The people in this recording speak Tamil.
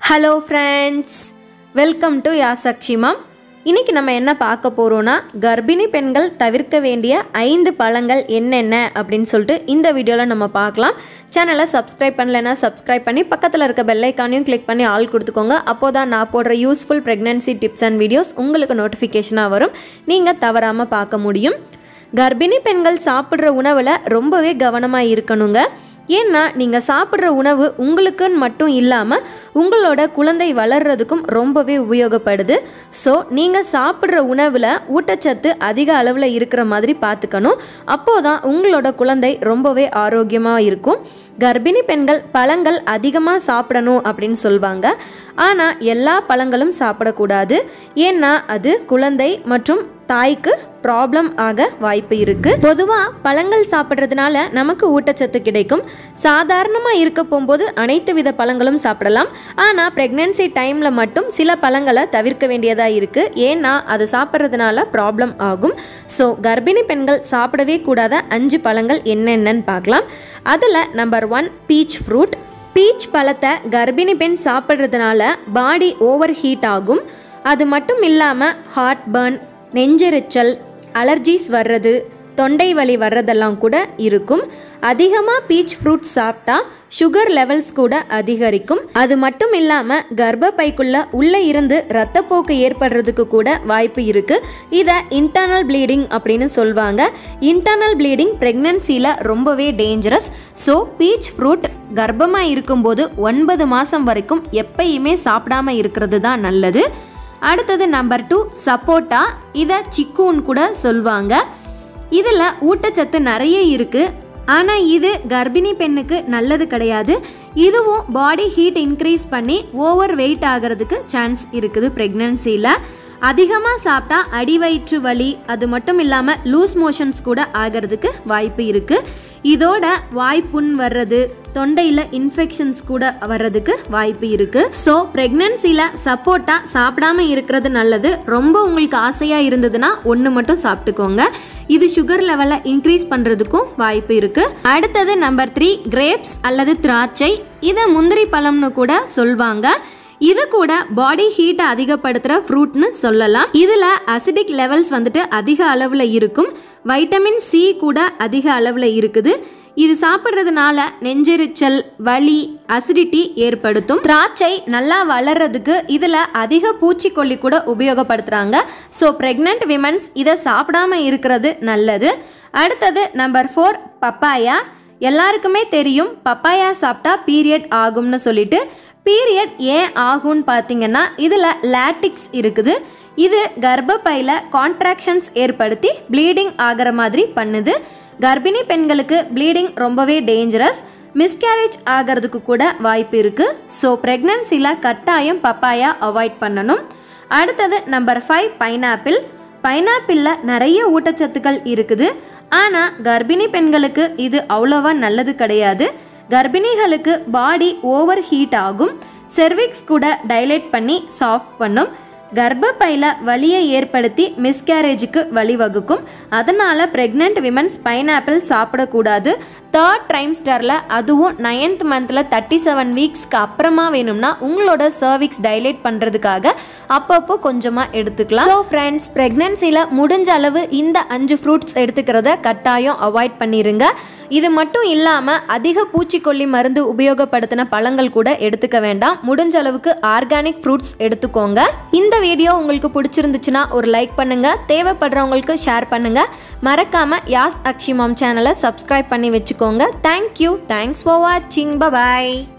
hello friends welcome to Yasakshi mom இன்னைக்கு நம்ம என்ன பார்க்க போகிறோன்னா கர்ப்பிணி பெண்கள் தவிர்க்க வேண்டிய ஐந்து பழங்கள் என்னென்ன அப்படின்னு சொல்லிட்டு இந்த வீடியோவில் நம்ம பார்க்கலாம் சேனலை சப்ஸ்கிரைப் பண்ணலைன்னா சப்ஸ்கிரைப் பண்ணி பக்கத்தில் இருக்க பெல்லைக்கானையும் கிளிக் பண்ணி ஆள் கொடுத்துக்கோங்க அப்போ தான் நான் போடுற useful pregnancy tips and videos உங்களுக்கு நோட்டிஃபிகேஷனாக வரும் நீங்கள் தவறாமல் பார்க்க முடியும் கர்ப்பிணி பெண்கள் சாப்பிட்ற உணவில் ரொம்பவே கவனமாக இருக்கணுங்க ஏன்னா நீங்கள் சாப்பிட்ற உணவு உங்களுக்குன்னு மட்டும் இல்லாமல் உங்களோட குழந்தை வளர்றதுக்கும் ரொம்பவே உபயோகப்படுது ஸோ நீங்கள் சாப்பிட்ற உணவில் ஊட்டச்சத்து அதிக அளவில் இருக்கிற மாதிரி பார்த்துக்கணும் அப்போதான் உங்களோட குழந்தை ரொம்பவே ஆரோக்கியமாக இருக்கும் கர்ப்பிணி பெண்கள் பழங்கள் அதிகமாக சாப்பிடணும் அப்படின்னு சொல்லுவாங்க ஆனால் எல்லா பழங்களும் சாப்பிடக்கூடாது ஏன்னா அது குழந்தை மற்றும் தாய்க்கு ப்ராப்ளம் ஆக வாய்ப்பு இருக்கு பொதுவாக பழங்கள் சாப்பிட்றதுனால நமக்கு ஊட்டச்சத்து கிடைக்கும் சாதாரணமாக இருக்க போகும்போது அனைத்து வித பழங்களும் சாப்பிடலாம் ஆனால் ப்ரெக்னென்சி டைமில் மட்டும் சில பழங்களை தவிர்க்க வேண்டியதாக இருக்குது ஏன்னா அது சாப்பிட்றதுனால ப்ராப்ளம் ஆகும் ஸோ கர்ப்பிணி பெண்கள் சாப்பிடவே கூடாத அஞ்சு பழங்கள் என்னென்னன்னு பார்க்கலாம் அதில் number one peach fruit peach பழத்தை கர்ப்பிணி பெண் சாப்பிட்றதுனால பாடி ஓவர் ஹீட் ஆகும் அது மட்டும் இல்லாமல் ஹார்ட் பர்ன் நெஞ்செரிச்சல் அலர்ஜிஸ் வர்றது தொண்டை வலி வர்றதெல்லாம் கூட இருக்கும் அதிகமாக பீச் ஃப்ரூட்ஸ் சாப்பிட்டா சுகர் லெவல்ஸ் கூட அதிகரிக்கும் அது மட்டும் இல்லாமல் கர்ப்பப்பைக்குள்ள உள்ளே இருந்து ரத்தப்போக்கு ஏற்படுறதுக்கு கூட வாய்ப்பு இருக்கு இதை இன்டர்னல் ப்ளீடிங் அப்படின்னு சொல்லுவாங்க இன்டர்னல் ப்ளீடிங் ப்ரெக்னன்சியில் ரொம்பவே டேஞ்சரஸ் ஸோ பீச் ஃப்ரூட் கர்ப்பமாக இருக்கும்போது ஒன்பது மாதம் வரைக்கும் எப்பயுமே சாப்பிடாம இருக்கிறது தான் நல்லது அடுத்தது நம்பர் டூ சப்போட்டா இதை சிக்குன்னு கூட சொல்லுவாங்க இதில் ஊட்டச்சத்து நிறைய இருக்குது ஆனால் இது கர்ப்பிணி பெண்ணுக்கு நல்லது கிடையாது இதுவும் பாடி ஹீட் இன்க்ரீஸ் பண்ணி ஓவர் வெயிட் ஆகிறதுக்கு சான்ஸ் இருக்குது ப்ரெக்னன்சியில் அதிகமாக சாப்பிட்டா அடிவயிற்று வலி அது மட்டும் இல்லாமல் லூஸ் மோஷன்ஸ் கூட ஆகிறதுக்கு வாய்ப்பு இருக்குது இதோட வாய்ப்புண் வர்றது தொண்டையில் இன்ஃபெக்ஷன்ஸ் கூட வர்றதுக்கு வாய்ப்பு இருக்குது ஸோ ப்ரெக்னன்சியில் சப்போட்டா சாப்பிடாம இருக்கிறது நல்லது ரொம்ப உங்களுக்கு ஆசையாக இருந்ததுன்னா ஒன்று மட்டும் சாப்பிட்டுக்கோங்க இது சுகர் லெவலை இன்க்ரீஸ் பண்ணுறதுக்கும் வாய்ப்பு இருக்குது அடுத்தது நம்பர் த்ரீ கிரேப்ஸ் அல்லது திராட்சை இதை முந்திரி பழம்னு கூட சொல்வாங்க இது கூட பாடி ஹீட்டை அதிகப்படுத்துகிற ஃப்ரூட்னு சொல்லலாம் இதில் அசிடிக் லெவல்ஸ் வந்துட்டு அதிக அளவில் இருக்கும் வைட்டமின் சி கூட அதிக அளவில் இருக்குது இது சாப்பிட்றதுனால நெஞ்செரிச்சல் வலி அசிடிட்டி ஏற்படுத்தும் திராட்சை நல்லா வளர்றதுக்கு இதில் அதிக பூச்சிக்கொல்லி கூட உபயோகப்படுத்துகிறாங்க ஸோ ப்ரெக்னென்ட் விமன்ஸ் இதை சாப்பிடாம இருக்கிறது நல்லது அடுத்தது நம்பர் ஃபோர் பப்பாயா எல்லாருக்குமே தெரியும் பப்பாயா சாப்பிட்டா பீரியட் ஆகும்னு சொல்லிட்டு பீரியட் ஏன் ஆகும்னு பார்த்தீங்கன்னா இதில் லாட்டிக்ஸ் இருக்குது இது கர்ப்பப்பையில் கான்ட்ராக்ஷன்ஸ் ஏற்படுத்தி ப்ளீடிங் ஆகிற மாதிரி பண்ணுது கர்ப்பிணி பெண்களுக்கு ப்ளீடிங் ரொம்பவே டேஞ்சரஸ் மிஸ்கேரேஜ் ஆகிறதுக்கு கூட வாய்ப்பு இருக்குது ஸோ ப்ரெக்னன்சியில் கட்டாயம் பப்பாயா அவாய்ட் பண்ணணும் அடுத்தது நம்பர் ஃபைவ் பைனாப்பிள் பைனாப்பிளில் நிறைய ஊட்டச்சத்துக்கள் இருக்குது ஆனால் கர்ப்பிணி பெண்களுக்கு இது அவ்வளோவா நல்லது கிடையாது கர்ப்பிணிகளுக்கு பாடி ஓவர் ஹீட் ஆகும் செர்விக்ஸ் கூட டைலேட் பண்ணி சாஃப்ட் பண்ணும் கர்ப்பப்பையில் வலியை ஏற்படுத்தி மிஸ்கேரேஜுக்கு வழிவகுக்கும் அதனால் ப்ரெக்னென்ட் விமன்ஸ் பைனாப்பிள் சாப்பிடக்கூடாது தேர்ட் ட்ரைம்ஸ்டரில் அதுவும் நைன்த் மந்தில் தேர்ட்டி செவன் வீக்ஸ்க்கு அப்புறமா வேணும்னா உங்களோட சர்விக்ஸ் டைலேட் பண்ணுறதுக்காக அப்பப்போ கொஞ்சமாக எடுத்துக்கலாம் ஸோ ஃப்ரெண்ட்ஸ் ப்ரெக்னென்சியில் முடிஞ்ச அளவு இந்த அஞ்சு ஃப்ரூட்ஸ் எடுத்துக்கிறத கட்டாயம் அவாய்ட் பண்ணிடுங்க இது மட்டும் இல்லாமல் அதிக பூச்சிக்கொல்லி மருந்து உபயோகப்படுத்தின பழங்கள் கூட எடுத்துக்க வேண்டாம் முடிஞ்ச அளவுக்கு ஆர்கானிக் ஃப்ரூட்ஸ் எடுத்துக்கோங்க இந்த வீடியோ உங்களுக்கு பிடிச்சிருந்துச்சுன்னா ஒரு லைக் பண்ணுங்க தேவைப்படுறவங்களுக்கு ஷேர் பண்ணுங்க மறக்காம யாஸ் அக்ஷிமாம் சேனலை சப்ஸ்கிரைப் பண்ணி வச்சுக்கோங்க தேங்க்யூ தேங்க்ஸ் ஃபார் வாட்சிங் பபாய்